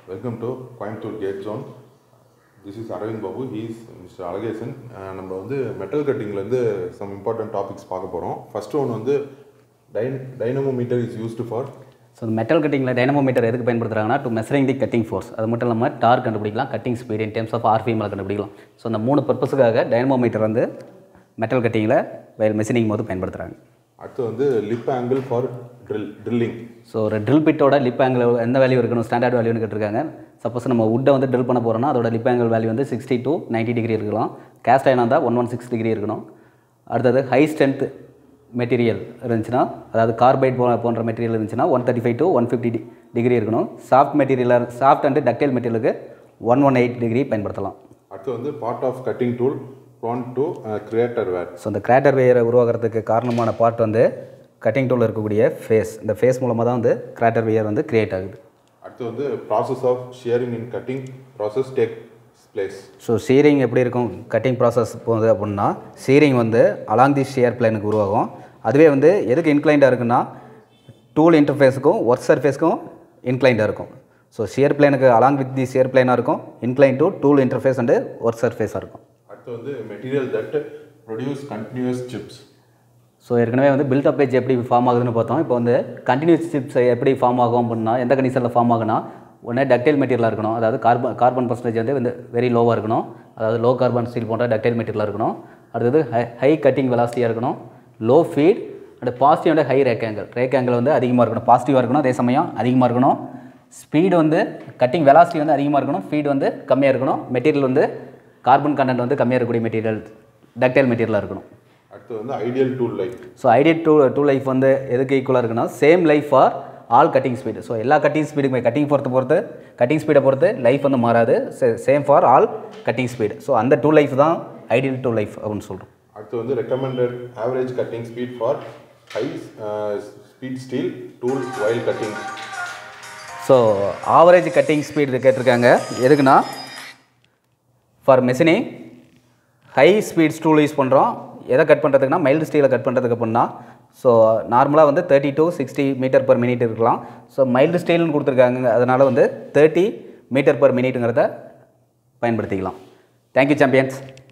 welcome to Coimbatore GATE zone this is Aravind Babu he's mister Alagesan ah நம்ம வந்து metal கட்டிங்லேருந்து some important topics பார்க்க போகிறோம் ஃபர்ஸ்ட் ஒன் வந்து டைன் dynamometer is used for so metal கட்டிங்கில் டைனமோமீட்டர் எதுக்கு பயன்படுத்துறாங்கன்னா to measuring the cutting force அது மட்டும் இல்லாமல் டார்க் கண்டுபிடிக்கலாம் cutting speed in terms of ஆர்பிஎம்மில் கண்டுபிடிக்கலாம் ஸோ அந்த மூணு பர்பஸுக்காக டைனமோமீட்டர் வந்து மெட்டல் கட்டிங்கில் வயல் மெஷினிங் போது பயன்படுத்துகிறாங்க அடுத்து வந்து lip angle for drill drilling so ஒரு ட்ரில் பிட்டோட லிப் ஆங்கிள் எந்த வேல்யூ இருக்கணும் ஸ்டாண்டர்ட் வேல்யூன்னு கேட்டிருக்காங்க சப்போஸ் நம்ம உட்டை வந்து ட்ரில் பண்ண போகிறோம்னா அதோட லிப் ஆங்கிள் வேல்யூ வந்து சிக்ஸ்டி டு 90 டிகிரி இருக்கலாம் கேஸ்ட் அயனாக இருந்தால் ஒன் ஒன் சிக்ஸ் டிகிரி இருக்கணும் அடுத்தது ஹை ஸ்ட்ரென்த் மெட்டீரியல் இருந்துச்சுன்னா அதாவது கார்பைட் போ போன்ற மெட்டீரியல் இருந்துச்சுன்னா one thirty five to one fifty degree இருக்கணும் சாஃப்ட் மெட்டீரியலாக சாஃப்ட் அண்ட் டக்டைல் மெட்டீரியலுக்கு ஒன் ஒன் எயிட் டிகிரி பயன்படுத்தலாம் அடுத்து வந்து part of cutting tool prone to crater wear so இந்த கிராட்டர் வேயரை உருவாக்குறதுக்கு காரணமான பார்ட் வந்து கட்டிங் டூலில் இருக்கக்கூடிய ஃபேஸ் இந்த ஃபேஸ் மூலமாக தான் வந்து கிராட்டர் வேயர் வந்து கிரியேட் ஆகுது அடுத்து வந்து process of shearing in cutting process take place so shearing எப்படி இருக்கும் கட்டிங் ப்ராசஸ் போகுது அப்படின்னா சீரிங் வந்து அலாங் தி ஷியர் பிளேனுக்கு உருவாகும் அதுவே வந்து எதுக்கு இன்க்ளைண்டாக இருக்குன்னா டூல் இன்டர்ஃபேஸுக்கும் ஒர்க் சர்ஃபேஸ்க்கும் இன்க்ளைண்டாக இருக்கும் ஸோ ஷியர் பிளேனுக்கு அலாங் வித் தி ஷியர் பிளேனாக இருக்கும் incline to tool interface and work சர்ஃபேஸாக இருக்கும் அடுத்து வந்து material that produce continuous chips so ஏற்கனவே வந்து பில்ட் பேஜ் எப்படி ஃபார்ம் ஆகுதுன்னு பார்த்தோம் இப்போ வந்து கண்டினியூஸ் சிப்ஸ் எப்படி ஃபார்ம் ஆகும் அப்படின்னா எந்த கண்டிஷனில் ஃபார்ம் ஆகுனா ஒன்று டக்டைல் மெட்டீரியலாக இருக்கணும் அதாவது கார்பன் கார்பன் பர்சன்டேஜ் வந்து வந்து வெரி லோவாக இருக்கணும் அதாவது லோ கார்பன் ஸ்டீல் போன்ற டக்டைல் மெட்டீரியலாக இருக்கணும் அடுத்தது ஹை ஹை கட்டிங் வெலாசிட்டியாக இருக்கணும் low feed and positive and high rake angle rake angle வந்து அதிகமாக இருக்கணும் பாசிட்டிவாக இருக்கணும் அதே சமயம் அதிகமாக இருக்கணும் ஸ்பீடு வந்து கட்டிங் வெலாசிட்டி வந்து அதிகமாக இருக்கணும் ஃபீட் வந்து கம்மியாக இருக்கணும் மெட்டீரியல் வந்து கார்பன் கண்டென்ட் வந்து கம்மியாக இருக்கக்கூடிய மெட்டீரியல் டக்டைல் மெட்டீரியலாக இருக்கணும் அடுத்து வந்து ideal tool life so ideal tool tool life வந்து எதுக்கு ஈக்குவலாக இருக்குன்னா same life for all cutting speed so எல்லா கட்டிங் ஸ்பீடுக்குமே கட்டிங் பொறுத்து பொறுத்து கட்டிங் ஸ்பீடை பொறுத்து லைஃப் வந்து மாறாது same for all cutting speed so அந்த டூ லைஃப் தான் ஐடியல் டூ லைஃப் அப்படின்னு சொல்கிறோம் அடுத்து வந்து recommended average cutting speed for high speed steel tool while cutting so average cutting speed கேட்டிருக்காங்க எதுக்குன்னா for machining high speed tool use பண்ணுறோம் எதை கட் பண்ணுறதுக்குனா மைல்டு ஸ்டீலை கட் பண்ணுறதுக்கு அப்படின்னா ஸோ நார்மலாக வந்து thirty to sixty metre per minute இருக்கலாம் ஸோ மைல்டு ஸ்டீல்னு கொடுத்துருக்காங்க அதனால் வந்து தேர்ட்டி மீட்டர் பர் மினிட்டுங்கிறத பயன்படுத்திக்கலாம் தேங்க்யூ சாம்பியன்ஸ்